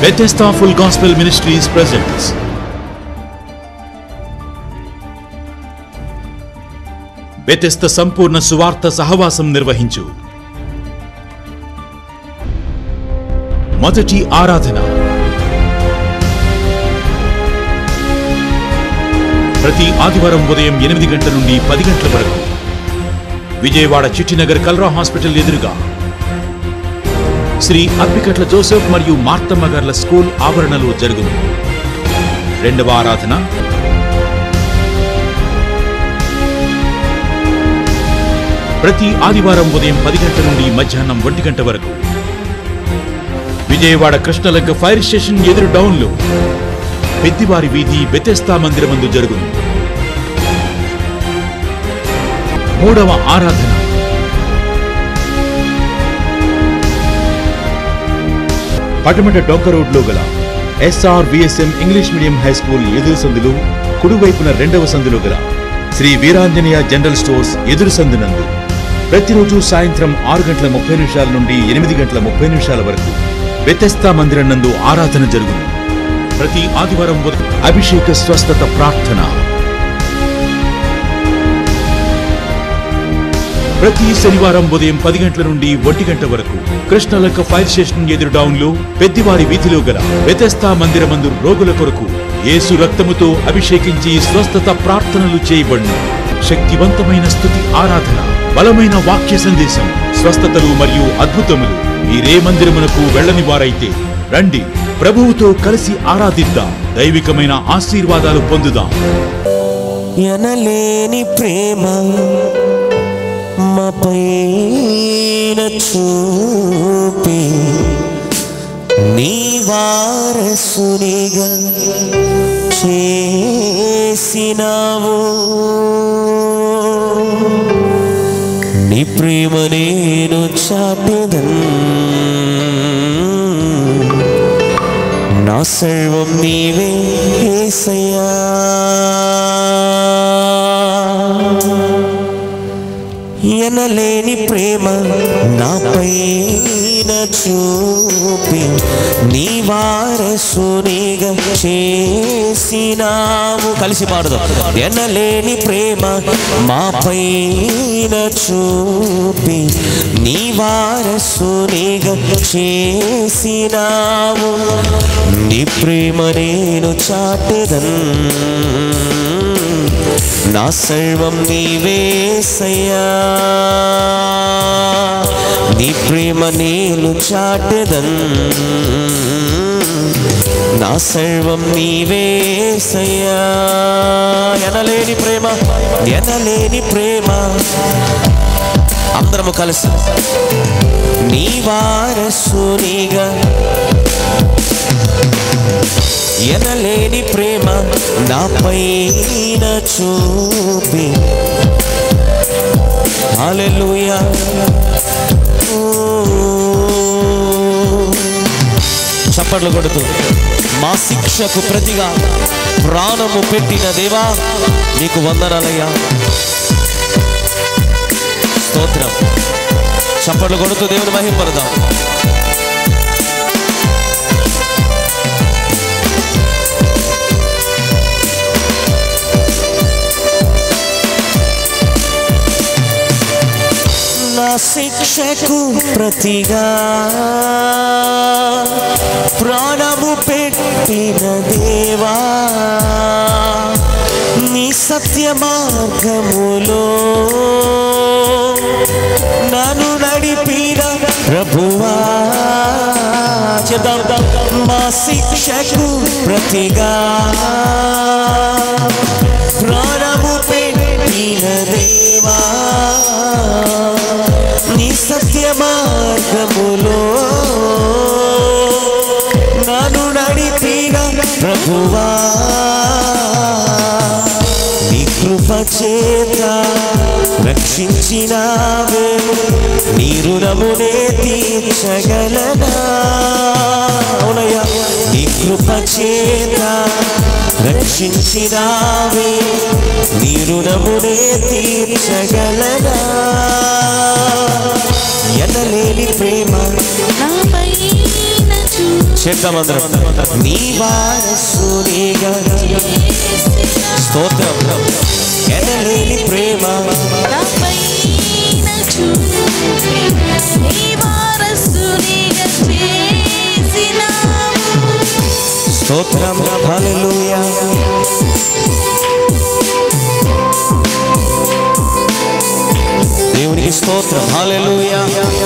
Bethesda Full Gospel Ministries presents Bethesda సంపూర్ణ సువార్త సహవాసం నిర్వహించు మొదటి ఆరాధన ప్రతి ఆదివారం ఉదయం ఎనిమిది గంటల నుండి పది గంటల వరకు విజయవాడ చిట్టినగర్ కల్రా హాస్పిటల్ ఎదురుగా శ్రీ అప్పికట్ల జోసెఫ్ మరియు మార్తమ్మ గార్ల స్కూల్ ఆవరణలో జరుగును రెండవ ఆరాధన ప్రతి ఆదివారం ఉదయం పది గంటల నుండి మధ్యాహ్నం ఒంటి గంట వరకు విజయవాడ కృష్ణలంక ఫైర్ స్టేషన్ ఎదురు డౌన్లో పెద్దివారి వీధి బెతెస్తా మందిరమందు జరుగును మూడవ ఆరాధన పటమట డొంక రోడ్లో గల SR VSM English medium high school ఎదురు సందులు కుడివైపున రెండవ సందులో గల శ్రీ వీరాంజనేయ జనరల్ స్టోర్స్ ఎదురు సందునందు ప్రతిరోజు సాయంత్రం ఆరు గంటల ముప్పై నిమిషాల నుండి ఎనిమిది గంటల ముప్పై నిమిషాల వరకు వ్యతస్థా మందిరం నందు ఆరాధన జరుగును ప్రతి ఆదివారం ఉదయం అభిషేక స్వస్థత ప్రార్థన ప్రతి శనివారం ఉదయం పది గంటల నుండి ఒంటి గంట వరకు కృష్ణలంక ఫైర్ స్టేషన్ ఎదురు డౌన్లో పెద్దివారి వీధిలో గల వ్యతస్థా మందిరమందు రోగుల కొరకు యేసు రక్తముతో అభిషేకించి స్వస్థత ప్రార్థనలు చేయబడును శక్తివంతమైన స్థుతి ఆరాధన బలమైన వాక్య సందేశం స్వస్థతలు మరియు అద్భుతములు మీరే మందిరమునకు వెళ్ళని వారైతే రండి ప్రభువుతో కలిసి ఆరాధిద్దాం దైవికమైన ఆశీర్వాదాలు పొందుదాం ఎనలేని ప్రేమ మాపైన చూపి నీ వారసునిగా చేసినావు నీ ప్రేమ నేను చాటెదన్ నా సర్వం నీవే యేసయ్యా ఎనలేని ప్రేమ నాపైన చూపి నీ వారసునిగా చేసినావు కలిసి పాడుదాం ఎనలేని ప్రేమ మాపైన చూపి నీ వారసునిగా చేసినావు నీ ప్రేమ నేను చాటెదన్ నా సర్వం నీవేసయ్యా నీ ప్రేమ నేను చాటెదన్ నా సర్వం నీవేసయ్యా ఎనలేని ప్రేమ ఎనలేని ప్రేమ అందరము కలిసి నీ వారసునిగా ఎనలేని ప్రేమ నాపైన చూపి హల్లెలూయా ఓ. చప్పట్లు కొడుతూ మా శిక్షకు ప్రతిగా ప్రాణము పెట్టిన దేవా నీకు వందనాలయ్యా స్తోత్రం చప్పట్లు కొడుతూ దేవుని మహింపడదాం నా శిక్షకు ప్రతిగా ప్రాణము పెట్టిన దేవా నీ సత్య మార్గములో నన్ను నడిపిన ప్రభువా చెప్దాం మా శిక్షకు ప్రతిగా ప్రాణము పెట్టిన దేవా నీ సత్య మార్గములో నన్ను నడిపిన ప్రభువా నీ కృప చేత రక్షించినావే నీ రుణమునే తీర్చగలనా అవునయ్యా నీ కృప చేత రక్షించినావే నీ రుణమునే తీర్చగలనా ఎనలేని ప్రేమ నాపైన చూపి చేద్దామందరం నీ వారసునిగా స్తోత్రం ఎనలేని ప్రేమ నాపైన చూపి నీ వారసునిగా చేసినావు. స్తోత్రం హల్లెలూయా దేవునికి స్తోత్రం హల్లెలూయా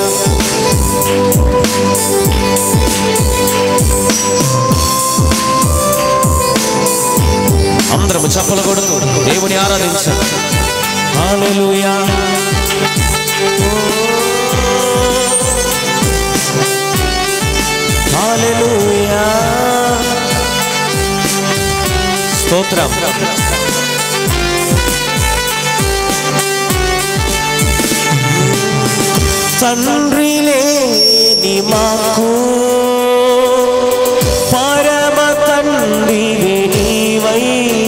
అందరం చప్పలు కొడుతూ దేవుని ఆరాధించాలి హల్లెలూయా హల్లెలూయా స్తోత్రం తండ్రి లేని మాకు పరమ తండ్రి నీవై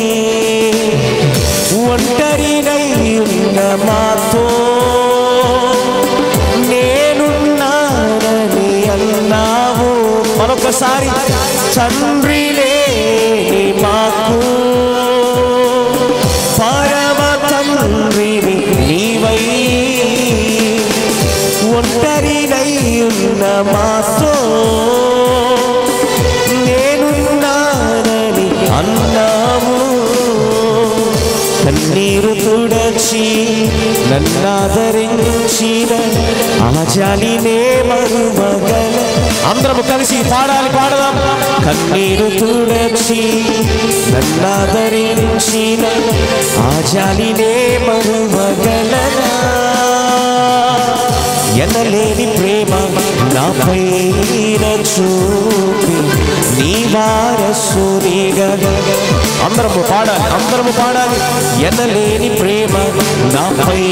ఒంటరినై ఉన్న మాతో నేనున్నానని అన్నావు మరొకసారి తండ్రి లేని మాకు పరమ తండ్రి నీవై ఒంటరినై ఉన్న మాతో నేనున్నానని అన్నావు కన్నీరు తుడచి నన్నాదరించిన ఆచాలినే మరుమగల అందరము కలిసి పాడాలి పాడదాం కన్నీరు తుడచి నన్నాదరించిన ఆచాలినే మరుమగలనా ఎనలేని ప్రేమ నాపై చూపి నీ వారసునిగా అందరము పాడాలి అందరము పాడాలి ఎనలేని ప్రేమ నాపై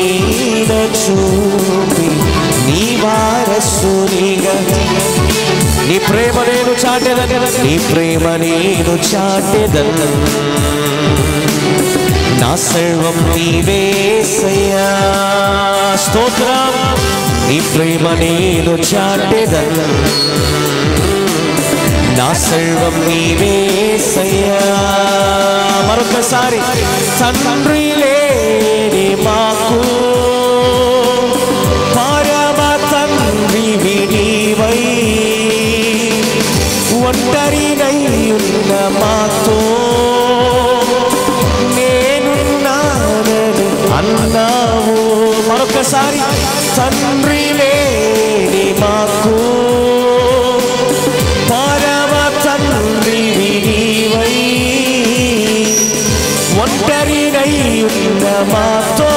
చూపి నీ వారసునిగా నీ ప్రేమ నేను చాటెదను నీ ప్రేమ నేను చాటెదను నా సర్వం నీవేసయ్యా స్తోత్రం నీ ప్రేమ నేను చాటెదను నా సర్వం నీవేసయ్యా మరొకసారి తండ్రి లేని మాకు పరమ తండ్రి నీవై ఒంటరినై ఉన్న మాతో నేనున్నానని అన్నావు మరొకసారి తండ్రి లేని మాకు పరమ తండ్రి నీవై ఒంటరినై ఉన్న మాతో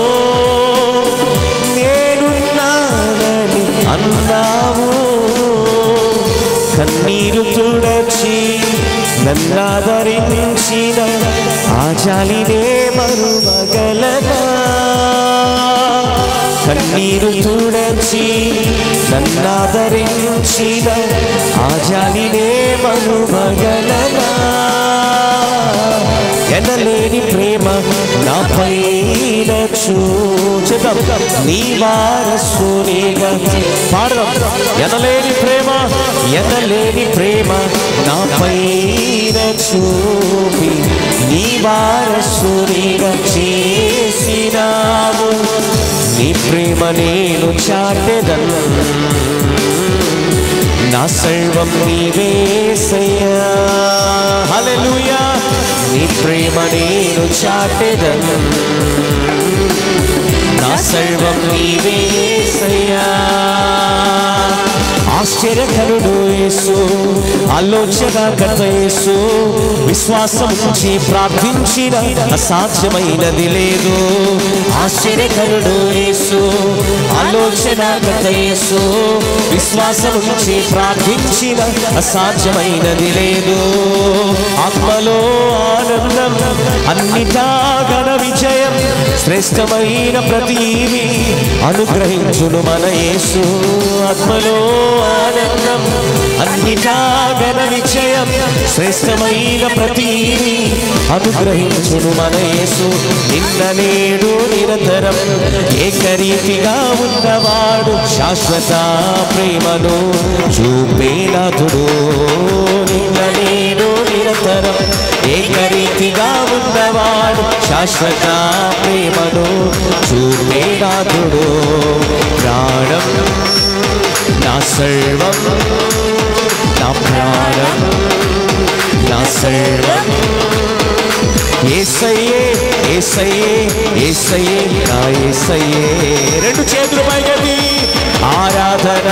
నేనున్నానని అన్నావు కన్నీరు తుడచి నన్నాదరించిన ఆచాలినే మరుమగలనా కన్నీరు తుడచి నన్నాదరించిన ఆచాలినే మరుమగలనా ఎనలేని ప్రేమ నాపై చూచదం నీ వారసునిగా పాడదాం ఎనలేని ప్రేమ ఎనలేని ప్రేమ నాపై చూపి నీ వారసునిగా చేసినావు నీ ప్రేమ నేను చాటెదను నా సర్వం నీవేసయ్యా హల్లెలూయా నీ ప్రేమ నేను చాటెదను నా సర్వం నీవేసయ్యా ఆశ్చర్యకరుడు యేసు ఆలోచనకర్త యేసు విశ్వాసం ఉంచి ప్రార్థించిన అసాధ్యమైనది లేదు ఆశ్చర్యకరుడు యేసు ఆలోచనకర్త యేసు విశ్వాసం ఉంచి ప్రార్థించిన అసాధ్యమైనది లేదు ఆత్మలో ఆనందం అన్నిటా ఘన విజయం శ్రేష్టమైన ప్రతి ఈవి అనుగ్రహించును మన యేసు ఆత్మలో ఆనందం అన్నిటా ఘన విజయం శ్రేష్టమైన ప్రతి ఈవి అనుగ్రహించును మన యేసు నిన్న నేడు నిరంతరం ఏకరీతిగా ఉన్నవాడు శాశ్వత ప్రేమను చూపేనాథుడు నిన్న నేడు నిరంతరం ఏకరీతిగా ఉన్నవాడు శాశ్వత ప్రేమను చూపేనాథుడు ప్రాణం నా సర్వం నా ప్రాణం నా సర్వం ఏసయ్యే ఏసయ్యే ఏసయ్యే నా ఏసయ్యే రెండు చేతులు పైకెత్తి ఆరాధన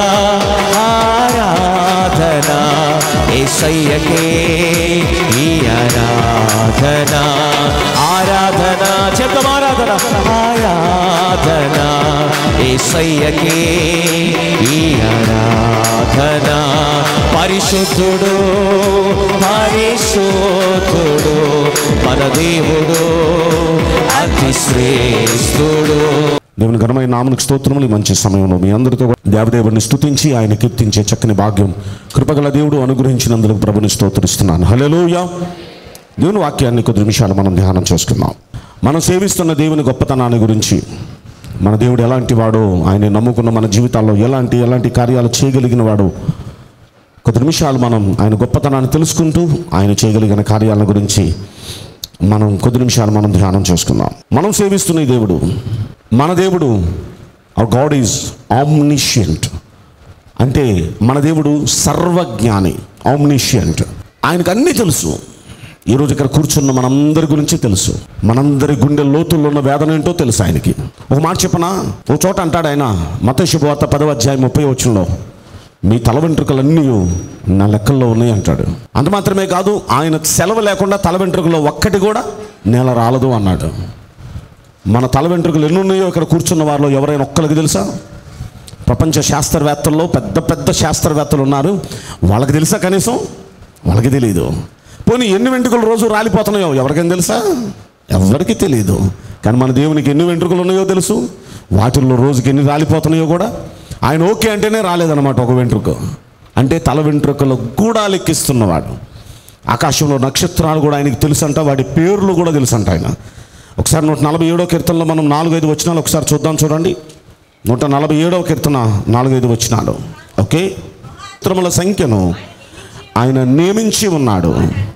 ఆరాధన ఏసయ్యకే ఈ ఆరాధన ఆరాధన చెప్తాం ఆరాధన ఆరాధన ఏసయ్యకే ఈ ఆరాధన పరిశుద్ధుడు పరిశుద్ధుడు మన దేవుడు అతి శ్రేష్ఠుడు దేవుని ఘనమైన నామనికి స్తోత్రములు ఈ మంచి సమయంలో మీ అందరితో కూడా దేవదేవుని స్తుతించి ఆయన కీర్తించే చక్కని భాగ్యం కృపగల దేవుడు అనుగ్రహించినందుకు ప్రభుని స్తోత్రిస్తున్నాను హలోయ దేవుని వాక్యాన్ని కొద్ది నిమిషాలు మనం ధ్యానం చేసుకుందాం మనం సేవిస్తున్న దేవుని గొప్పతనాన్ని గురించి మన దేవుడు ఎలాంటి వాడో ఆయన నమ్ముకున్న మన జీవితాల్లో ఎలాంటి ఎలాంటి కార్యాలు చేయగలిగిన వాడు కొద్ది నిమిషాలు మనం ఆయన గొప్పతనాన్ని తెలుసుకుంటూ ఆయన చేయగలిగిన కార్యాల గురించి మనం కొద్ది నిమిషాలు మనం ధ్యానం చేసుకుందాం మనం సేవిస్తున్న ఈ దేవుడు మన దేవుడు ఆ గాడ్ ఈజ్ ఆమ్నిషియంట్ అంటే మన దేవుడు సర్వజ్ఞాని ఆమ్నిషియంట్ ఆయనకు అన్నీ తెలుసు ఈరోజు ఇక్కడ కూర్చున్న మనందరి గురించి తెలుసు మనందరి గుండె లోతుల్లో ఉన్న వేదన ఏంటో తెలుసు ఆయనకి ఒక మాట చెప్పనా ఒక చోట అంటాడు ఆయన మత శుభవార్త పదవ అధ్యాయం ముప్పై వచ్చంలో మీ తల వెంట్రుకలన్నీ నా లెక్కల్లో ఉన్నాయి అంటాడు అంత మాత్రమే కాదు ఆయన సెలవు లేకుండా తల వెంట్రుకలో ఒక్కటి కూడా నేల రాలదు అన్నాడు మన తల వెంట్రుకలు ఎన్ని ఉన్నాయో ఇక్కడ కూర్చున్న వారిలో ఎవరైనా ఒక్కరికి తెలుసా ప్రపంచ శాస్త్రవేత్తల్లో పెద్ద పెద్ద శాస్త్రవేత్తలు ఉన్నారు వాళ్ళకి తెలుసా కనీసం వాళ్ళకి తెలియదు పోనీ ఎన్ని వెంట్రుకలు రోజు రాలిపోతున్నాయో ఎవరికైనా తెలుసా ఎవరికి తెలియదు కానీ మన దేవునికి ఎన్ని వెంట్రుకలు ఉన్నాయో తెలుసు వాటిల్లో రోజుకి ఎన్ని రాలిపోతున్నాయో కూడా ఆయన ఓకే అంటేనే రాలేదన్నమాట ఒక వెంట్రుక అంటే తల వెంట్రుకలు కూడా లెక్కిస్తున్నవాడు ఆకాశంలో నక్షత్రాలు కూడా ఆయనకి తెలుసంట వాటి పేర్లు కూడా తెలుసంట ఆయన ఒకసారి నూట నలభై ఏడో కీర్తనలో మనం నాలుగైదు వచ్చినాలు ఒకసారి చూద్దాం చూడండి నూట నలభై ఏడవ కీర్తన నాలుగైదు వచ్చినాడు ఓకే చిత్రముల సంఖ్యను ఆయన నియమించి ఉన్నాడు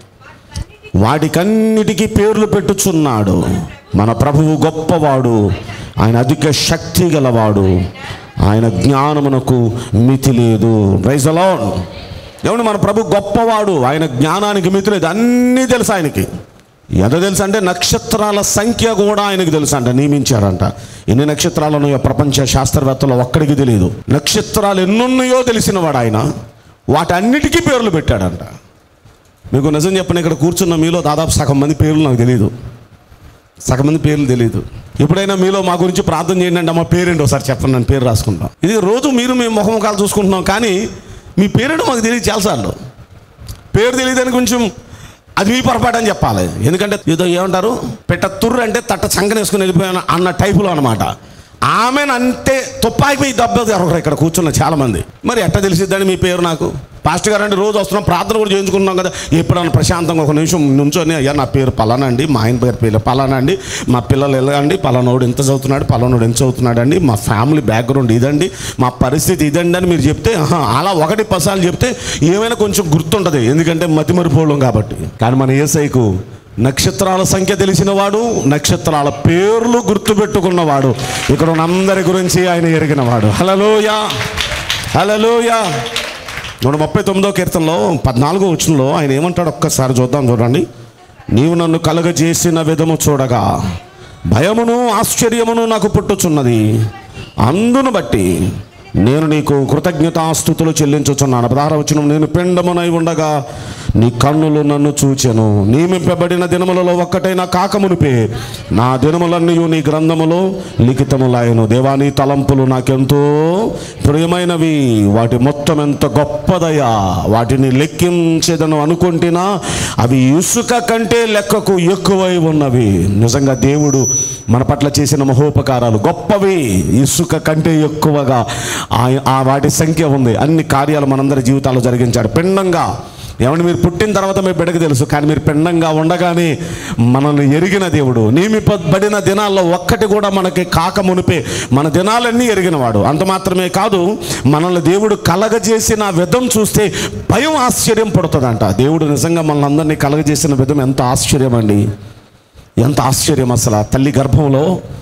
వాటికన్నిటికీ పేర్లు పెట్టుచున్నాడు మన ప్రభువు గొప్పవాడు ఆయన అధిక శక్తి గలవాడు ఆయన జ్ఞానమునకు మితి లేదు రైజ్ అలాన్ ఏమండి మన ప్రభు గొప్పవాడు ఆయన జ్ఞానానికి మితి లేదు అన్నీ తెలుసు ఆయనకి ఎంత తెలుసు అంటే నక్షత్రాల సంఖ్య కూడా ఆయనకు తెలుసు అంట నియమించారంట ఎన్ని నక్షత్రాలు ఉన్నాయో ప్రపంచ శాస్త్రవేత్తలు ఒక్కడికి తెలియదు నక్షత్రాలు ఎన్నున్నాయో తెలిసినవాడు ఆయన వాటన్నిటికీ పేర్లు పెట్టాడంట మీకు నిజం చెప్పిన ఇక్కడ కూర్చున్న మీలో దాదాపు సగం మంది పేర్లు నాకు తెలియదు సగం మంది పేర్లు తెలియదు ఎప్పుడైనా మీలో మా గురించి ప్రార్థన చేయండి అంటే మా పేరేంటి ఒకసారి చెప్పండి నేను పేరు రాసుకుంటాం ఇది రోజు మీరు మేము ముఖముఖాలు చూసుకుంటున్నాం కానీ మీ పేరేంటో మాకు తెలియదు చాలాసార్లు పేరు తెలియదని కొంచెం అది మీ పొరపాటు అని చెప్పాలి ఎందుకంటే ఏదో ఏమంటారు పెట్ట తుర్రు అంటే తట్ట చంకన వేసుకుని వెళ్ళిపోయాను అన్న టైపులో అనమాట ఆమెను అంటే తుప్పాకి మీ దెబ్బ ఒకరు ఇక్కడ కూర్చున్న చాలా మంది మరి ఎట్ట తెలిసిద్దని మీ పేరు నాకు పాస్టర్ గారు అంటే రోజు వస్తున్నాం ప్రార్థన కూడా చేయించుకుంటున్నాం కదా ఎప్పుడన్నా ప్రశాంతంగా ఒక నిమిషం నుంచొని అయ్యా నా పేరు పలానా అండి మా ఆయన పేరు పేరు పలానా అండి మా పిల్లలు ఎలాగండి పలానోడు ఎంత చదువుతున్నాడు పలానోడు ఎంత చదువుతున్నాడు అండి మా ఫ్యామిలీ బ్యాక్గ్రౌండ్ ఇదండి మా పరిస్థితి ఇదండి అని మీరు చెప్తే ఆహా, అలా ఒకటి పసాలు చెప్తే ఏమైనా కొంచెం గుర్తుంటుంది ఎందుకంటే మతిమరిపోవడం కాబట్టి కానీ మన ఏసైకు నక్షత్రాల సంఖ్య తెలిసిన వాడు నక్షత్రాల పేర్లు గుర్తుపెట్టుకున్నవాడు ఇక్కడ ఉన్న అందరి గురించి ఆయన ఎరిగినవాడు హలలోయ హలలోయ నూట ముప్పై తొమ్మిదో కీర్తనలో పద్నాలుగో వచనంలో ఆయన ఏమంటాడు ఒక్కసారి చూద్దాం చూడండి నీవు నన్ను కలగజేసిన విధము చూడగా భయమును ఆశ్చర్యమును నాకు పుట్టుచున్నది అందును బట్టి నేను నీకు కృతజ్ఞతాస్థుతులు చెల్లించుచున్నాను పదహార వచ్చిన నేను పిండమునై ఉండగా నీ కన్నులు నన్ను చూచెను నియమింపబడిన దినములలో ఒక్కటైనా కాకమునిపే నా దినములన్నీ నీ గ్రంథములో లిఖితములాయను దేవాని తలంపులు నాకెంతో ప్రియమైనవి వాటి మొత్తం ఎంత గొప్పదయా వాటిని లెక్కించేదను అనుకుంటున్నా అవి ఇసుక కంటే లెక్కకు ఎక్కువై ఉన్నవి నిజంగా దేవుడు మన పట్ల చేసిన మహోపకారాలు గొప్పవి ఇసుక కంటే ఎక్కువగా ఆ- ఆ వాటి సంఖ్య ఉంది అన్ని కార్యాలు మనందరి జీవితాల్లో జరిగించాడు పిండంగా ఏమంటే మీరు పుట్టిన తర్వాత మీ బిడ్డకు తెలుసు కానీ మీరు పిండంగా ఉండగానే మనల్ని ఎరిగిన దేవుడు నియమిపబడిన దినాల్లో ఒక్కటి కూడా మనకి కాక మునిపే మన దినాలన్నీ ఎరిగినవాడు అంత మాత్రమే కాదు మనల్ని దేవుడు కలగజేసిన విధం చూస్తే భయం ఆశ్చర్యం పడుతుందంట దేవుడు నిజంగా మనల్ని అందరినీ కలగజేసిన విధం ఎంత ఆశ్చర్యం అండి ఎంత ఆశ్చర్యం అసలు ఆ తల్లి గర్భంలో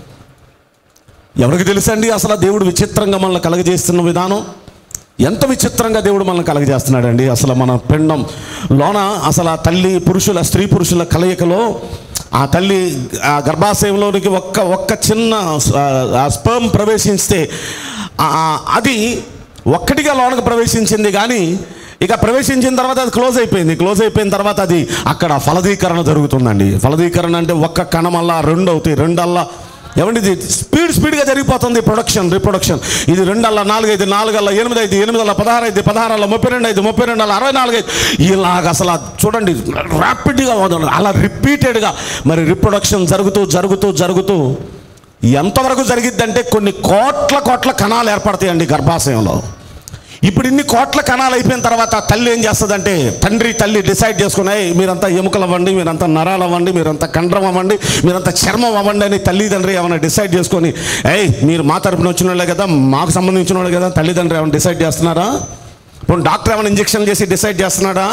ఎవరికి తెలుసండి అసలు ఆ దేవుడు విచిత్రంగా మనల్ని కలగజేస్తున్న విధానం ఎంత విచిత్రంగా దేవుడు మనల్ని కలగజేస్తున్నాడండి అసలు మన పిండం లోన అసలు ఆ తల్లి పురుషుల స్త్రీ పురుషుల కలయికలో ఆ తల్లి ఆ గర్భాశయంలోనికి ఒక్క ఒక్క చిన్న ఆ స్పర్మ్ ప్రవేశిస్తే ఆ- ఆ- అది ఒక్కటిగా లోనకు ప్రవేశించింది కానీ ఇక ప్రవేశించిన తర్వాత అది క్లోజ్ అయిపోయింది క్లోజ్ అయిపోయిన తర్వాత అది అక్కడ ఫలదీకరణ జరుగుతుందండి ఫలదీకరణ అంటే ఒక్క కణమల్లా రెండు అవుతాయి రెండల్లా ఏమండి ఇది స్పీడ్ స్పీడ్గా జరిగిపోతుంది ప్రొడక్షన్ రిప్రొడక్షన్ ఇది రెండల్ల నాలుగైదు నాలుగల్ల ఎనిమిది ఐదు ఎనిమిదల్ల పదహారు ఐదు పదహారల్ల ముప్పై రెండు ఐదు ముప్పై రెండు అరవై నాలుగు ఐదు ఇలాగ అసలు ఆ చూడండి ర్యాపిడ్గా వదలదు అలా రిపీటెడ్గా మరి రిప్రొడక్షన్ జరుగుతూ జరుగుతూ జరుగుతూ ఎంతవరకు జరిగిద్దంటే కొన్ని కోట్ల కోట్ల కణాలు ఏర్పడతాయండి గర్భాశయంలో ఇప్పుడు ఇన్ని కోట్ల కణాలు అయిపోయిన తర్వాత తల్లి ఏం చేస్తుందంటే తండ్రి తల్లి డిసైడ్ చేసుకుని "ఏయ్, మీరంతా ఎముకలు అవ్వండి మీరంతా నరాలు అవ్వండి మీరంతా కండ్రం అవ్వండి మీరంతా చర్మం అవ్వండి అని తల్లిదండ్రి ఏమైనా డిసైడ్ చేసుకొని ఏయ్ మీరు మా తరపున వచ్చిన వాళ్ళే కదా మాకు సంబంధించిన వాళ్ళే కదా తల్లిదండ్రులు ఏమైనా డిసైడ్ చేస్తున్నారా ఇప్పుడు డాక్టర్ ఏమైనా ఇంజెక్షన్ చేసి డిసైడ్ చేస్తున్నాడా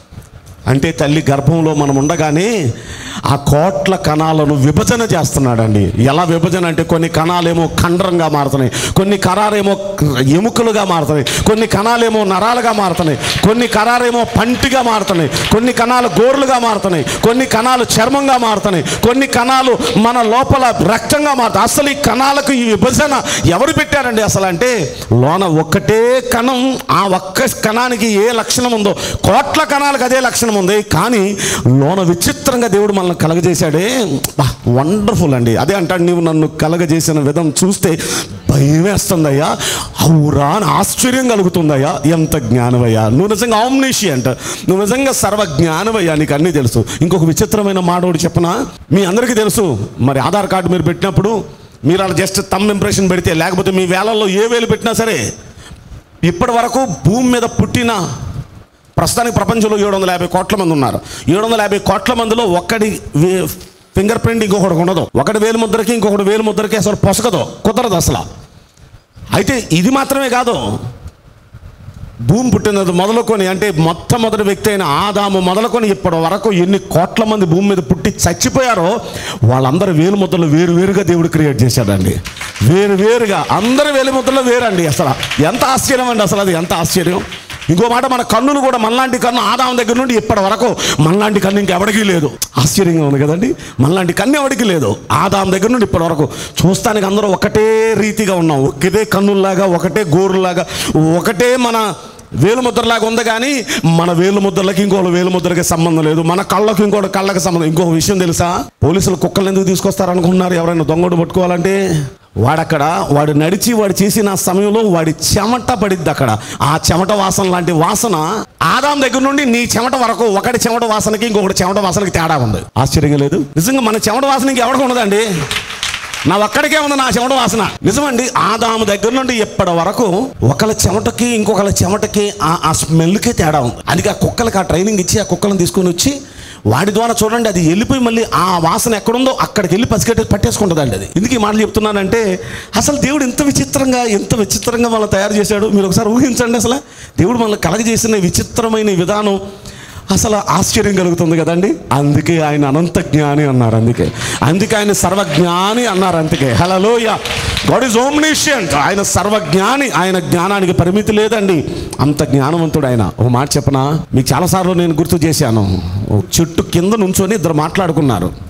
అంటే తల్లి గర్భంలో మనం ఉండగానే ఆ కోట్ల కణాలను విభజన చేస్తున్నాడండి ఎలా విభజన అంటే కొన్ని కణాలేమో కండరంగా మారుతున్నాయి కొన్ని కణాలేమో ఎముకలుగా మారుతున్నాయి కొన్ని కణాలేమో నరాలుగా మారుతున్నాయి కొన్ని కణాలేమో పంటిగా మారుతున్నాయి కొన్ని కణాలు గోర్లుగా మారుతున్నాయి కొన్ని కణాలు చర్మంగా మారుతున్నాయి కొన్ని కణాలు మన లోపల రక్తంగా మారుతాయి అసలు ఈ కణాలకు ఈ విభజన ఎవరు పెట్టారండి అసలు అంటే లోన ఒక్కటే కణం ఆ ఒక్క కణానికి ఏ లక్షణం ఉందో కోట్ల కణాలకు అదే లక్షణం ఉంది కానీ లోన విచిత్రంగా దేవుడు మనల్ని కలగజేశాడే వండర్ఫుల్ అండి అదే అంటాడు నీవు నన్ను కలగజేసిన విధం చూస్తే భయం వేస్తుందయ్యా అవురా అని ఆశ్చర్యం కలుగుతుందయ్యా ఎంత జ్ఞానమయ్యా నువ్వు నిజంగా ఆమ్నేషియంట్ నువ్వు నిజంగా సర్వ జ్ఞానమయ్యా నీకు అన్నీ తెలుసు ఇంకొక విచిత్రమైన మాటోడు చెప్పనా మీ అందరికీ తెలుసు మరి ఆధార్ కార్డు మీరు పెట్టినప్పుడు మీరు అలా జస్ట్ తమ్ ఇంప్రెషన్ పెడితే లేకపోతే మీ వేలల్లో ఏ వేలు పెట్టినా సరే ఇప్పటి వరకు భూమి మీద పుట్టిన ప్రస్తుతానికి ప్రపంచంలో ఏడు వందల యాభై కోట్ల మంది ఉన్నారు ఏడు వందల యాభై కోట్ల మందిలో ఒక్కడి ఫింగర్ ప్రింట్ ఇంకొకటి ఉండదు ఒకటి వేలు ముద్రకి ఇంకొకటి వేలు ముద్రకి అసలు పొసగదు కుదరదు అసలు అయితే ఇది మాత్రమే కాదు భూమి పుట్టినది మొదలుకొని అంటే మొట్టమొదటి వ్యక్తి అయిన ఆదాము మొదలుకొని ఇప్పటి వరకు ఎన్ని కోట్ల మంది భూమి మీద పుట్టి చచ్చిపోయారో వాళ్ళందరూ వేలు ముద్దలు వేరు వేరుగా దేవుడు క్రియేట్ చేశాడండి వేరు వేరుగా అందరు వేలు ముద్దలు వేరండి అసలు ఎంత ఆశ్చర్యం అండి అసలు అది ఎంత ఆశ్చర్యం ఇంకో మాట మన కన్నులు కూడా మనలాంటి కన్ను ఆదాం దగ్గర నుండి ఇప్పటి వరకు మనలాంటి కన్ను ఇంకెవడికి లేదు ఆశ్చర్యంగా ఉంది కదండి మనలాంటి కన్ను ఎవడికి లేదు ఆదాం దగ్గర నుండి ఇప్పటి వరకు చూస్తానికి అందరూ ఒకటే రీతిగా ఉన్నాం ఒకటే కన్నుల్లాగా ఒకటే గోరులాగా ఒకటే మన వేలు ముద్రలాగా ఉంది కానీ మన వేలు ముద్రలకి ఇంకోటి వేలు ముద్రకి సంబంధం లేదు మన కళ్ళకి ఇంకోటి కళ్ళకి సంబంధం ఇంకొక విషయం తెలుసా పోలీసులు కుక్కలు ఎందుకు తీసుకొస్తారనుకుంటున్నారు ఎవరైనా దొంగడు పట్టుకోవాలంటే వాడక్కడ వాడు నడిచి వాడు చేసిన సమయంలో వాడి చెమట పడిద్ది అక్కడ ఆ చెమట వాసన లాంటి వాసన ఆదాం దగ్గర నుండి నీ చెమట వరకు ఒకటి చెమట వాసనకి ఇంకొకటి చెమట వాసనకి తేడా ఉంది ఆశ్చర్యంగా లేదు నిజంగా మన చెమట వాసన ఇంకెవరికి ఉండదండి నా ఒక్కడికే ఉంది నా చెమట వాసన నిజమండి ఆదాము దగ్గర నుండి ఎప్పటి వరకు ఒకళ్ళ చెమటకి ఇంకొకళ్ళ చెమటకి ఆ ఆ స్మెల్కే తేడా ఉంది అందుకే ఆ కుక్కలకి ఆ ట్రైనింగ్ ఇచ్చి ఆ కుక్కలను తీసుకొని వచ్చి వాడి ద్వారా చూడండి అది వెళ్ళిపోయి మళ్ళీ ఆ వాసన ఎక్కడుందో అక్కడికి వెళ్ళి పసిగట్టి పట్టేసుకుంటుందండి అది ఎందుకు ఈ మాటలు చెప్తున్నానంటే అసలు దేవుడు ఎంత విచిత్రంగా ఎంత విచిత్రంగా మనల్ని తయారు చేశాడు మీరు ఒకసారి ఊహించండి అసలు దేవుడు మనల్ని కలగజేసిన విచిత్రమైన ఈ విధానం అసలు ఆశ్చర్యం కలుగుతుంది కదండి అందుకే ఆయన అనంత జ్ఞాని అన్నారు అందుకే అందుకే ఆయన సర్వజ్ఞాని అన్నారు అందుకే హలోయ గాడ్ ఈజ్ ఓమ్నిషియంట్ ఆయన సర్వజ్ఞాని ఆయన జ్ఞానానికి పరిమితి లేదండి అంత జ్ఞానవంతుడు ఆయన ఒక మాట చెప్పనా మీకు చాలాసార్లు నేను గుర్తు చేశాను ఓ చెట్టు కింద నుంచొని ఇద్దరు మాట్లాడుకున్నారు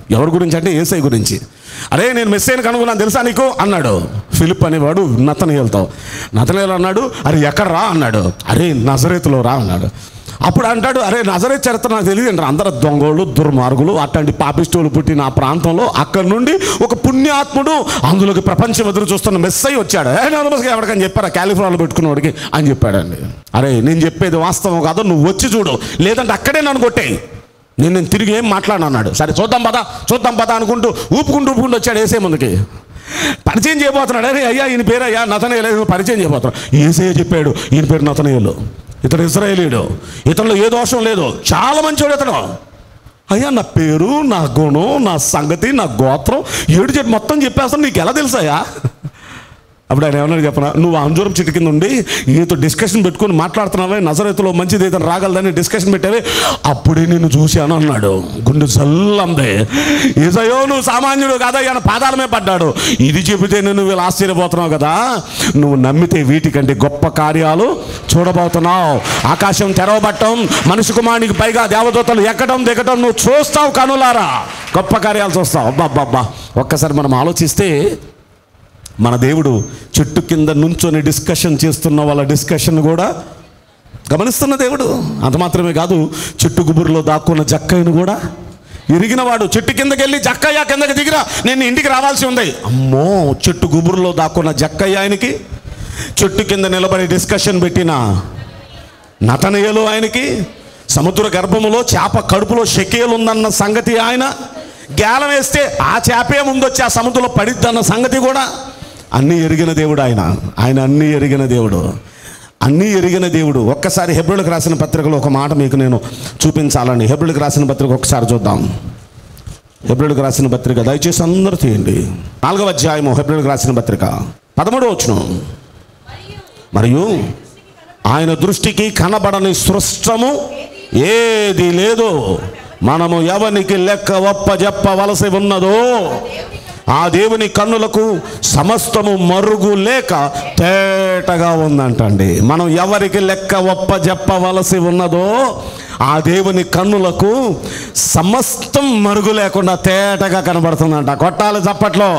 ఎవరి గురించి అంటే ఏసై గురించి అరే నేను మెస్సైని కనుగొన్నాను తెలుసా నీకు అన్నాడు ఫిలిప్ అనేవాడు నతనయేలతో నతనయేలు అన్నాడు అరే ఎక్కడ రా అన్నాడు అరే నజరేతులో రా అన్నాడు అప్పుడు అంటాడు అరే నజరేత్ చరిత్ర నాకు తెలియదు అందరు దొంగోళ్ళు దుర్మార్గులు అట్లాంటి పాపిస్టులు పుట్టిన ఆ ప్రాంతంలో అక్కడి నుండి ఒక పుణ్యాత్ముడు అందులోకి ప్రపంచం ఎదురు చూస్తున్న మెస్సై వచ్చాడు ఏ నమస్కారం ఎవరికని చెప్పారా కాలిఫోర్నియాలో పెట్టుకున్నవాడికి అని చెప్పాడండి అరే నేను చెప్పేది వాస్తవం కాదు నువ్వు వచ్చి చూడు లేదంటే అక్కడే నన్ను కొట్టేయి నేను నేను తిరిగి ఏం మాట్లాడను అన్నాడు సరే చూద్దాం పదా చూద్దాం పదా అనుకుంటూ ఊపుకుంటూ ఊపుకుంటూ వచ్చాడు ఏసే ముందుకి పరిచయం చేయబోతున్నాడు అరే అయ్యా ఈయన పేరు అయ్యా నతనయ్యలేదు పరిచయం చేయబోతున్నాడు ఏసయ్య చెప్పాడు ఈయన పేరు నతనయ్యలు ఇతను ఇజ్రాయేలీడు ఇతనిలో ఏ దోషం లేదు చాలా మంచివాడు ఇతను అయ్యా నా పేరు నా గుణం నా సంగతి నా గోత్రం ఏడు చెట్టు మొత్తం చెప్పేస్తాను నీకు ఎలా తెలుసాయా అప్పుడు ఆయన ఏమన్నా చెప్పనా నువ్వు ఆ అంజూరం చెట్టు కింద ఉండి ఈయనతో డిస్కషన్ పెట్టుకొని మాట్లాడుతున్నావే నజరేతులో మంచిది ఏదైనా రాగలదని డిస్కషన్ పెట్టావే అప్పుడే నిన్ను చూశాను అన్నాడు గుండె చల్లందే ఏసయ్యో నువ్వు సామాన్యుడు కాదా ఆయన పాదాలమే పడ్డాడు ఇది చెబితే నువ్వు వీళ్ళు ఆశ్చర్యపోతున్నావు కదా నువ్వు నమ్మితే వీటికంటే గొప్ప కార్యాలు చూడబోతున్నావు ఆకాశం తెరవబట్టం మనిషి కుమారునికి పైగా దేవదూతలు ఎక్కడం దిగటం నువ్వు చూస్తావు కనులారా గొప్ప కార్యాలు చూస్తావు అబ్బా అబ్బా అబ్బా ఒక్కసారి మనం ఆలోచిస్తే మన దేవుడు చెట్టు కింద నుంచొని డిస్కషన్ చేస్తున్న వాళ్ళ డిస్కషన్ కూడా గమనిస్తున్న దేవుడు అంత మాత్రమే కాదు చెట్టు గుబురులో దాక్కున్న జక్కయ్యను కూడా ఇరిగినవాడు చెట్టు కిందకి వెళ్ళి జక్కయ్య కిందకి దిగిరా నేను ఇంటికి రావాల్సి ఉంది అమ్మో చెట్టు గుబురులో దాక్కున్న జక్కయ్య ఆయనకి చెట్టు కింద నిలబడి డిస్కషన్ పెట్టిన నతనయలు ఆయనకి సముద్ర గర్భములో చేప కడుపులో షకేలు ఉందన్న సంగతి ఆయన గేలం వేస్తే ఆ చేపే ముందొచ్చి ఆ సముద్రంలో పడిద్దన్న సంగతి కూడా అన్నీ ఎరిగిన దేవుడు ఆయన ఆయన అన్నీ ఎరిగిన దేవుడు అన్నీ ఎరిగిన దేవుడు ఒక్కసారి హెబ్రిలకు రాసిన పత్రికలో ఒక మాట మీకు నేను చూపించాలండి హెబ్రిలకు రాసిన పత్రిక ఒకసారి చూద్దాం హెబ్రిలకు రాసిన పత్రిక దయచేసి అందరూ తీయండి నాలుగవ అధ్యాయము హెబ్రిలకు రాసిన పత్రిక పదమూడవ వచ్చును మరియు ఆయన దృష్టికి కనబడని సృష్టము ఏది లేదు మనము ఎవనికి లెక్క ఒప్ప చెప్పవలసి ఉన్నదో ఆ దేవుని కన్నులకు సమస్తము మరుగు లేక తేటగా ఉందంటండి మనం ఎవరికి లెక్క ఒప్ప చెప్పవలసి ఉన్నదో ఆ దేవుని కన్నులకు సమస్తం మరుగు లేకుండా తేటగా కనబడుతుందంట కొట్టాలి చప్పట్లో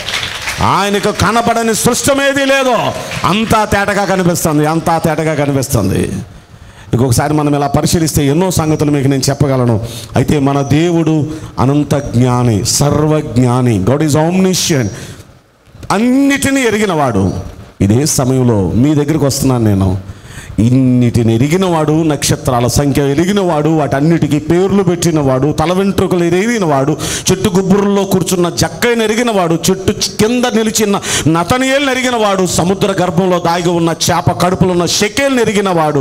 ఆయనకు కనబడని సృష్టమేది లేదు అంతా తేటగా కనిపిస్తుంది అంతా తేటగా కనిపిస్తుంది ఇంకొకసారి మనం ఇలా పరిశీలిస్తే ఎన్నో సంగతులు మీకు నేను చెప్పగలను అయితే మన దేవుడు అనంత జ్ఞాని సర్వజ్ఞాని గాడ్ ఈజ్ ఆమ్నిషియన్ అన్నిటినీ ఎరిగినవాడు ఇదే సమయంలో మీ దగ్గరికి వస్తున్నాను నేను ఇన్నిటిని ఎరిగినవాడు నక్షత్రాల సంఖ్య ఎరిగినవాడు వాటన్నిటికీ పేర్లు పెట్టినవాడు తల వెంట్రుకలు ఎరిగినవాడు చెట్టు గుబ్బురుల్లో కూర్చున్న జక్కైన ఎరిగినవాడు చెట్టు కింద నిలిచిన నతనియేలు ఎరిగినవాడు సముద్ర గర్భంలో దాగి ఉన్న చేప కడుపులో ఉన్న షెకేల్ని ఎరిగినవాడు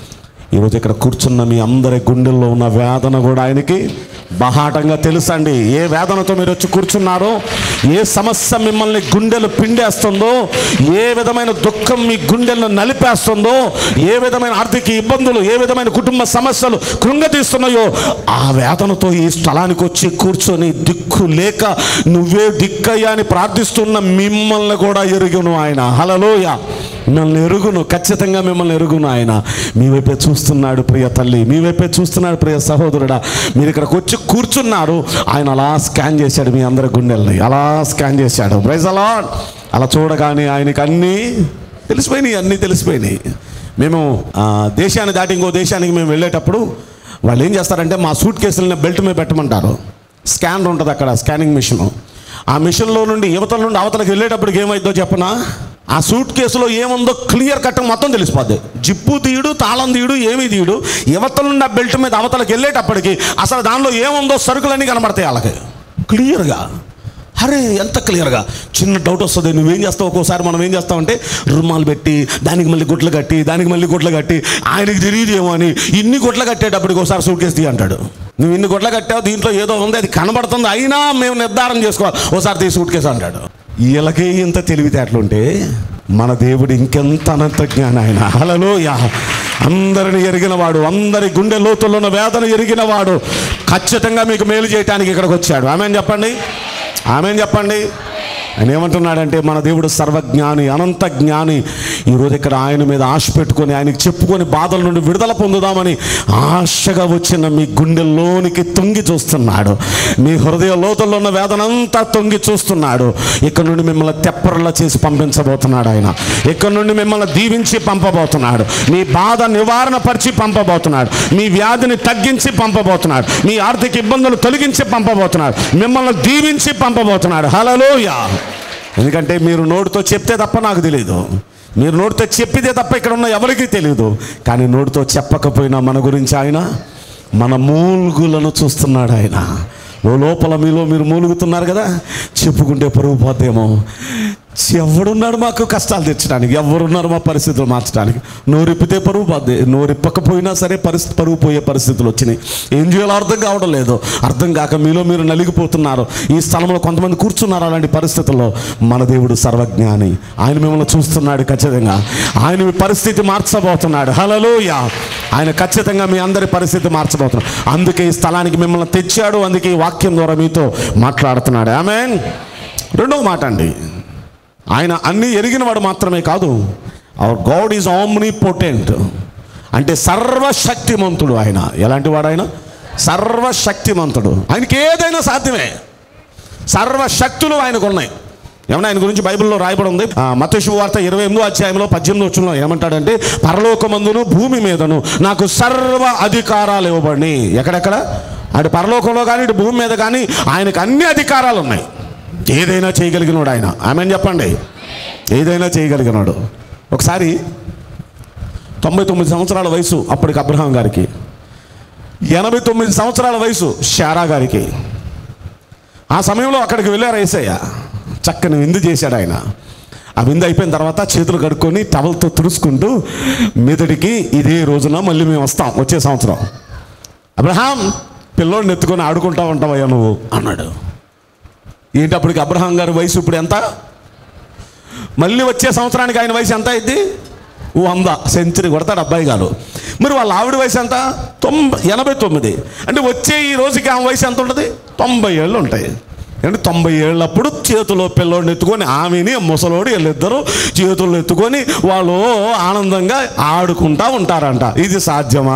ఈరోజు ఇక్కడ కూర్చున్న మీ అందరి గుండెల్లో ఉన్న వేదన కూడా ఆయనకి బహాటంగా తెలుసండి ఏ వేదనతో మీరు వచ్చి కూర్చున్నారో ఏ సమస్య మిమ్మల్ని గుండెలు పిండేస్తుందో ఏ విధమైన దుఃఖం మీ గుండెలను నలిపేస్తుందో ఏ విధమైన ఆర్థిక ఇబ్బందులు ఏ విధమైన కుటుంబ సమస్యలు కృంగతీస్తున్నాయో ఆ వేదనతో ఈ స్థలానికి వచ్చి కూర్చొని దిక్కు లేక నువ్వే దిక్కయ్యా అని ప్రార్థిస్తున్న మిమ్మల్ని కూడా ఎరుగును ఆయన హలలోయ మిమ్మల్ని ఎరుగును ఖచ్చితంగా మిమ్మల్ని ఎరుగును ఆయన మీ వైపే చూస్తున్నాడు ప్రియ తల్లి మీ వైపే చూస్తున్నాడు ప్రియ సహోదరుడా మీరు ఇక్కడికి వచ్చి కూర్చున్నారు ఆయన అలా స్కాన్ చేశాడు మీ అందరి గుండెల్ని అలా స్కాన్ చేశాడు ప్రైజ్ అలా అలా చూడగానే ఆయనకి అన్నీ తెలిసిపోయినాయి అన్నీ తెలిసిపోయినాయి మేము ఆ, దేశాన్ని దాటి ఇంకో దేశానికి మేము వెళ్ళేటప్పుడు వాళ్ళు ఏం చేస్తారంటే మా సూట్ కేసులని బెల్ట్ మీద పెట్టమంటారు స్కానర్ ఉంటుంది అక్కడ స్కానింగ్ మిషన్ ఆ మిషన్లో నుండి యువతల నుండి అవతలకి వెళ్ళేటప్పటికి ఏమైందో చెప్పనా ఆ సూట్ కేసులో ఏముందో క్లియర్ కట్ మొత్తం తెలిసిపోద్ది జిప్పు తీయడు తాళం తీయడు ఏమీ తీయడు యువతల నుండి ఆ బెల్ట్ మీద అవతలకి వెళ్ళేటప్పటికి అసలు దానిలో ఏముందో సరుకులన్నీ కనబడతాయి వాళ్ళకి క్లియర్గా అరే ఎంత క్లియర్గా చిన్న డౌట్ వస్తుంది నువ్వేం చేస్తావు ఒక్కోసారి మనం ఏం చేస్తామంటే రుమాలు పెట్టి దానికి మళ్ళీ గుట్లు కట్టి దానికి మళ్ళీ గుట్లు కట్టి ఆయనకి తెలియదేమో అని ఇన్ని గుట్లు కట్టేటప్పటికి ఒకసారి సూట్ కేసు తీ అంటాడు నువ్వు ఇన్ని గుట్లు కట్టావు దీంట్లో ఏదో ఉంది అది కనబడుతుంది అయినా మేము నిర్ధారణ చేసుకోవాలి ఒకసారి తీ సూట్ కేసు అంటాడు వీళ్ళకే ఇంత తెలివితేటలుంటే మన దేవుడు ఇంకెంత అనంత జ్ఞానం ఆయన హలలోయ అందరిని ఎరిగినవాడు అందరి గుండె లోతుల్లో ఉన్న వేదన ఎరిగినవాడు ఖచ్చితంగా మీకు మేలు చేయటానికి ఇక్కడికి వచ్చాడు ఆమె చెప్పండి ఆమె చెప్పండి ఆయన ఏమంటున్నాడంటే మన దేవుడు సర్వజ్ఞాని అనంత జ్ఞాని ఈరోజు ఇక్కడ ఆయన మీద ఆశ పెట్టుకొని ఆయనకి చెప్పుకొని బాధల నుండి విడుదల పొందుదామని ఆశగా వచ్చిన మీ గుండెల్లోనికి తొంగి చూస్తున్నాడు మీ హృదయ లోతుల్లో ఉన్న వేదనంతా తొంగి చూస్తున్నాడు ఇక్కడ నుండి మిమ్మల్ని తెప్పరలా చేసి పంపించబోతున్నాడు ఆయన ఇక్కడ నుండి మిమ్మల్ని దీవించి పంపబోతున్నాడు మీ బాధ నివారణ పరిచి పంపబోతున్నాడు మీ వ్యాధిని తగ్గించి పంపబోతున్నాడు మీ ఆర్థిక ఇబ్బందులు తొలగించి పంపబోతున్నాడు మిమ్మల్ని దీవించి పంపబోతున్నాడు హలలోయ ఎందుకంటే మీరు నోటితో చెప్తే తప్ప నాకు తెలియదు మీరు నోటితో చెప్పితే తప్ప ఇక్కడ ఉన్న ఎవరికీ తెలియదు కానీ నోటితో చెప్పకపోయినా మన గురించి ఆయన మన మూలుగులను చూస్తున్నాడు ఆయన ఓ లోపల మీలో మీరు మూలుగుతున్నారు కదా చెప్పుకుంటే పరుగు పోతేమో ఎవడున్నాడు మాకు కష్టాలు తెచ్చడానికి ఎవరున్నారు మా పరిస్థితులు మార్చడానికి నోరిప్పితే పరుగు పోద్ది నోరిప్పకపోయినా సరే పరిస్థితి పరుగు పోయే పరిస్థితులు వచ్చినాయి ఏం చేయాలో అర్థం కావడం లేదు అర్థం కాక మీలో మీరు నలిగిపోతున్నారు ఈ స్థలంలో కొంతమంది కూర్చున్నారు అలాంటి పరిస్థితుల్లో మన దేవుడు సర్వజ్ఞాని ఆయన మిమ్మల్ని చూస్తున్నాడు ఖచ్చితంగా ఆయన మీ పరిస్థితి మార్చబోతున్నాడు హలలోయ ఆయన ఖచ్చితంగా మీ అందరి పరిస్థితి మార్చబోతున్నాడు అందుకే ఈ స్థలానికి మిమ్మల్ని తెచ్చాడు అందుకే ఈ వాక్యం ద్వారా మీతో మాట్లాడుతున్నాడు ఆమె రెండవ మాట అండి ఆయన అన్నీ ఎరిగినవాడు మాత్రమే కాదు our God is omnipotent అంటే సర్వశక్తిమంతుడు ఆయన ఎలాంటి వాడు ఆయన సర్వశక్తిమంతుడు ఆయనకి ఏదైనా సాధ్యమే సర్వశక్తులు ఆయనకు ఉన్నాయి ఏమన్నా ఆయన గురించి బైబిల్లో రాయబడి ఉంది మతశు వార్త ఇరవై ఎనిమిదో అధ్యాయంలో పద్దెనిమిది వచ్చిన ఏమంటాడంటే పరలోకమందును భూమి మీదను నాకు సర్వ అధికారాలు ఇవ్వబడి ఎక్కడెక్కడ అటు పరలోకంలో కానీ ఇటు భూమి మీద కానీ ఆయనకు అన్ని అధికారాలు ఉన్నాయి ఏదైనా చేయగలిగినాడు ఆయన ఆమె చెప్పండి ఏదైనా చేయగలిగినాడు ఒకసారి తొంభై తొమ్మిది సంవత్సరాల వయసు అప్పటికి అబ్రహాం గారికి ఎనభై తొమ్మిది సంవత్సరాల వయసు షారా గారికి ఆ సమయంలో అక్కడికి వెళ్ళారు ఏసయ్య చక్కని విందు చేశాడు ఆయన ఆ విందు అయిపోయిన తర్వాత చేతులు కడుక్కొని టవల్తో తుడుచుకుంటూ మీదటికి ఇదే రోజున మళ్ళీ మేము వస్తాం వచ్చే సంవత్సరం అబ్రహాం పిల్లోడిని ఎత్తుకొని ఆడుకుంటా ఉంటావయ్యా నువ్వు అన్నాడు ఏంటి అప్పటికి అబ్రహాం గారి వయసు ఇప్పుడు ఎంత మళ్ళీ వచ్చే సంవత్సరానికి ఆయన వయసు ఎంత అయింది వంద సెంచరీ కొడతాడు అబ్బాయి గారు మరి వాళ్ళ ఆవిడ వయసు ఎంత తొంభై ఎనభై తొమ్మిది అంటే వచ్చే ఈ రోజుకి ఆమె వయసు ఎంత ఉంటుంది తొంభై ఏళ్ళు ఉంటాయి అంటే తొంభై ఏళ్ళప్పుడు చేతిలో పిల్లోడిని ఎత్తుకొని ఆమెని ముసలోడు వీళ్ళిద్దరూ చేతుల్లో ఎత్తుకొని వాళ్ళు ఆనందంగా ఆడుకుంటా ఉంటారంట ఇది సాధ్యమా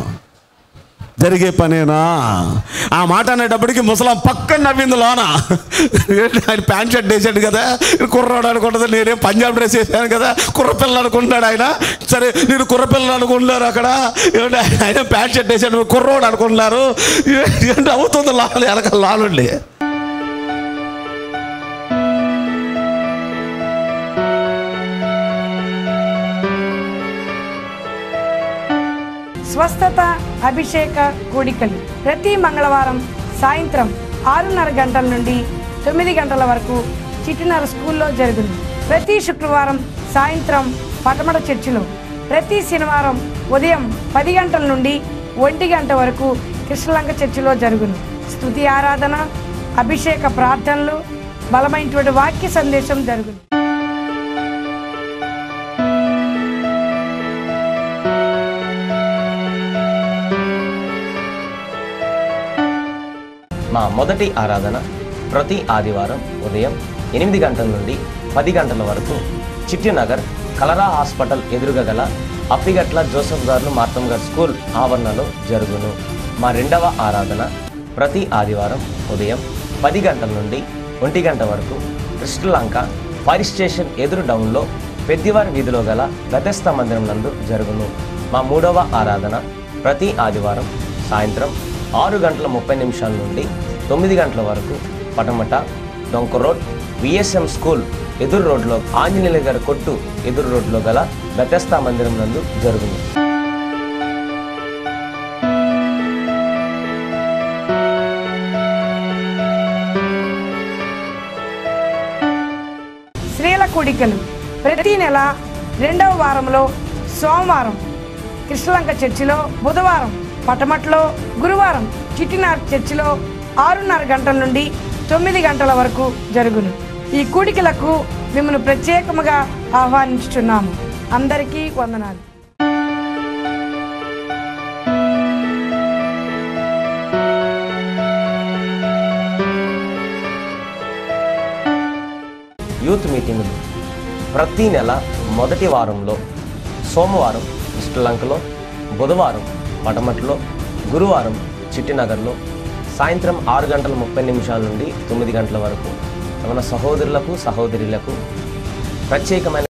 జరిగే పనేనా ఆ మాట అనేటప్పటికి ముసలాం పక్కన నవ్వింది లోన ఏంటి ఆయన ప్యాంట్ షర్ట్ వేసాడు కదా కుర్రాడు అనుకుంటుంది నేనేం పంజాబ్ డ్రెస్ వేసాను కదా కుర్రపిల్ల అనుకుంటాడు ఆయన సరే నేను కుర్రపిల్లలు అనుకుంటున్నారు అక్కడ ఏమంటే ఆయన ప్యాంట్ షర్ట్ వేసాడు కుర్రోడు అనుకుంటున్నారు ఏంటి అవుతుంది లాలు వెనక లాలుండి స్వస్థత అభిషేక కూడికలు ప్రతి మంగళవారం సాయంత్రం ఆరున్నర గంటల నుండి తొమ్మిది గంటల వరకు చిటినర స్కూల్లో జరుగును ప్రతి శుక్రవారం సాయంత్రం పటమట చర్చిలో ప్రతి శనివారం ఉదయం పది గంటల నుండి ఒంటి గంట వరకు కృష్ణలంక చర్చిలో జరుగును స్తుతి ఆరాధన అభిషేక ప్రార్థనలు బలమైనటువంటి వాక్య సందేశం జరుగును మా మొదటి ఆరాధన ప్రతి ఆదివారం ఉదయం ఎనిమిది గంటల నుండి పది గంటల వరకు చిట్టినగర్ కలరా హాస్పిటల్ ఎదురుగా గల అప్పిగట్ల జోసఫ్ గారు మార్తమ్ గారు స్కూల్ ఆవరణలో జరుగును మా రెండవ ఆరాధన ప్రతి ఆదివారం ఉదయం పది గంటల నుండి ఒంటి గంట వరకు కృష్ణలంక ఫైర్ స్టేషన్ ఎదురు డౌన్లో పెద్దివారి వీధిలో గల గతస్థ మందిరం నందు జరుగును మా మూడవ ఆరాధన ప్రతి ఆదివారం సాయంత్రం ఆరు గంటల ముప్పై నిమిషాల నుండి తొమ్మిది గంటల వరకు పటమట డొంక రోడ్ విఎస్ఎం స్కూల్ ఎదురు రోడ్లో ఆంజనేయుల గారి కొట్టు ఎదురు రోడ్లో గల బెతస్తా మందిరం నందు జరుగును స్త్రీల కూడికలు ప్రతి నెల రెండవ వారంలో సోమవారం కృష్ణలంక చర్చిలో బుధవారం పటమట్లో గురువారం చిట్టినార్ చర్చిలో ఆరున్నర గంటల నుండి తొమ్మిది గంటల వరకు జరుగును ఈ కూడికలకు మిమ్మల్ని ప్రత్యేకముగా ఆహ్వానించుచున్నాము అందరికీ వందనాలు యూత్ మీటింగులు ప్రతి నెల మొదటి వారంలో సోమవారం శ్రీలంకలో బుధవారం పటమట్లో గురువారం చిట్టినగర్లో సాయంత్రం ఆరు గంటల ముప్పై నిమిషాల నుండి తొమ్మిది గంటల వరకు మన సహోదరులకు సహోదరులకు ప్రత్యేకమైన